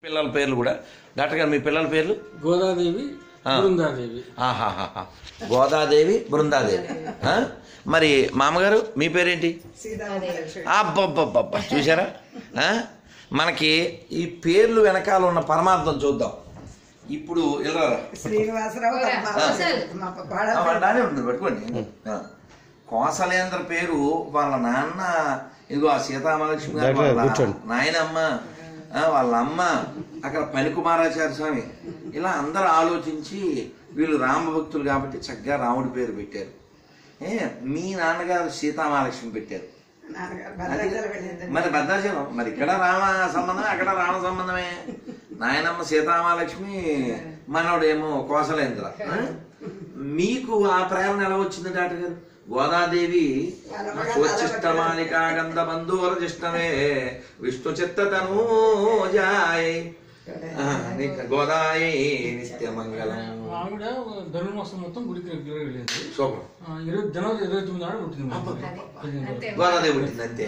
పిల్లల పేర్లు కూడా డాక్టర్ గారు మీ పిల్లల పేర్లు గోదాదేవి బృందాదేవి ఆహాహాహా గోదాదేవి బృందాదేవి ఆ? మరి మామగారు మీ పేరేంటి అబ్బబ్బబ్బబ్బా చూసారా ఆ? మనకి ఈ పేర్లు వెనకాల ఉన్న పరమార్థం చూద్దాం ఇప్పుడు ఇలా శ్రీనివాసరావు మా పాడ అలానే ఉంటుంది పట్టుకోండి ఆ. కోసలేంద్ర పేరు వాళ్ళ నాన్న ఇదిగో ఆ సీతామహాలక్ష్మి గారు వాళ్ళ నాయనమ్మ ఆ, వాళ్ళ అమ్మ అక్కడ పనికుమారాచార్య స్వామి ఇలా అందరూ ఆలోచించి వీళ్ళు రామభక్తులు కాబట్టి చక్కగా రాముడి పేరు పెట్టారు ఏ మీ నాన్నగారు సీతామహాలక్ష్మి పెట్టారు నాన్నగారు భద్రాచలం వెళ్ళింది మరి భద్రాచలం మరి ఇక్కడ రామ సంబంధమే అక్కడ రామ సంబంధమే నాయనమ్మ సీతామహాలక్ష్మి మనోడేమో కోసలేంద్ర ఆ? మీకు ఆ ప్రేరణ ఎలా వచ్చింది డాక్టర్ గారు గోదాదేవి స్వచ్చిష్టమాలికా గంధ బంధువర జిష్టమే విష్ణు చిత్తతను జాయ్ గోదాయి నిత్యమంగళం ఆవిడ ధనుర్మాసం మొత్తం గుడికి రెగ్యులర్ వెళ్ళేది సూపర్ ఆ, ఇరవై జనవరి ఇరవై తొమ్మిది నాడు పుట్టింది మా అమ్మాయి. పదిహేను రోజులు. గోదాదేవి పుట్టింది అంతే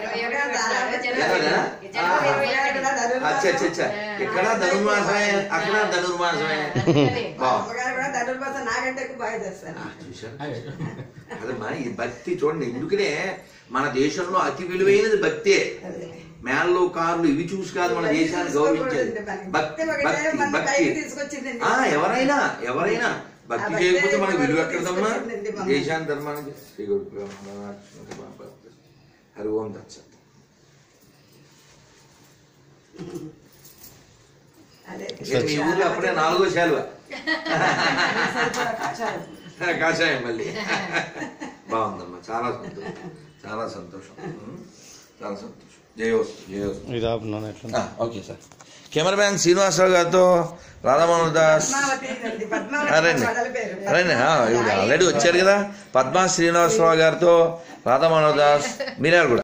అచ్చా అచ్చా అచ్చా ఇక్కడ ధనుర్మాసమే అక్కడ ధనుర్మాసమే బాగుంది అమ్మగారు కూడా ధనుర్మాసం నాకంటే ఎక్కువ బాగా చేస్తారు చూశారు అదే. అదమ్మా ఈ భక్తి చూడండి ఎందుకనే మన దేశంలో అతి విలువైనది భక్తే అదే. మేళ్ళు కార్లు ఇవి చూసి కాదు మన దేశాన్ని గౌరవించేది భక్తి భక్తి భక్తి తీసుకొచ్చిందండి ఆ ఎవరైనా ఎవరైనా భక్తి ఆ చేయకపోతే భక్తే మనకు విలువ ఎక్కడదమ్మా తీసుకొచ్చిందండి మనం. దేశాన్ని ధర్మానికి శ్రీ గురు హరి ఓం దత్సత్ అదే ఇక మీ ఊర్లో అప్పుడే నాలుగో శాలువ కాషాయం. కాషాయం మళ్ళీ బాగుందమ్మా చాలా సంతోషం చాలా సంతోషం ఉం. చాలా సంతోషం జయోస్తు జయోస్తు ఇది ఆపున్నాను ఎట్లా ఓకే సార్ కెమెరామ్యాన్ శ్రీనివాసరావు గారితో రాధామోహన్ దాస్ పద్మావతి అండి. పద్మావతి అరేండి కోడలి పేరు. అరేండి ఇప్పుడు ఆల్రెడీ వచ్చారు కదా పద్మా శ్రీనివాసరావు గారితో రాధామోహన్ దాస్ మీరే కూడా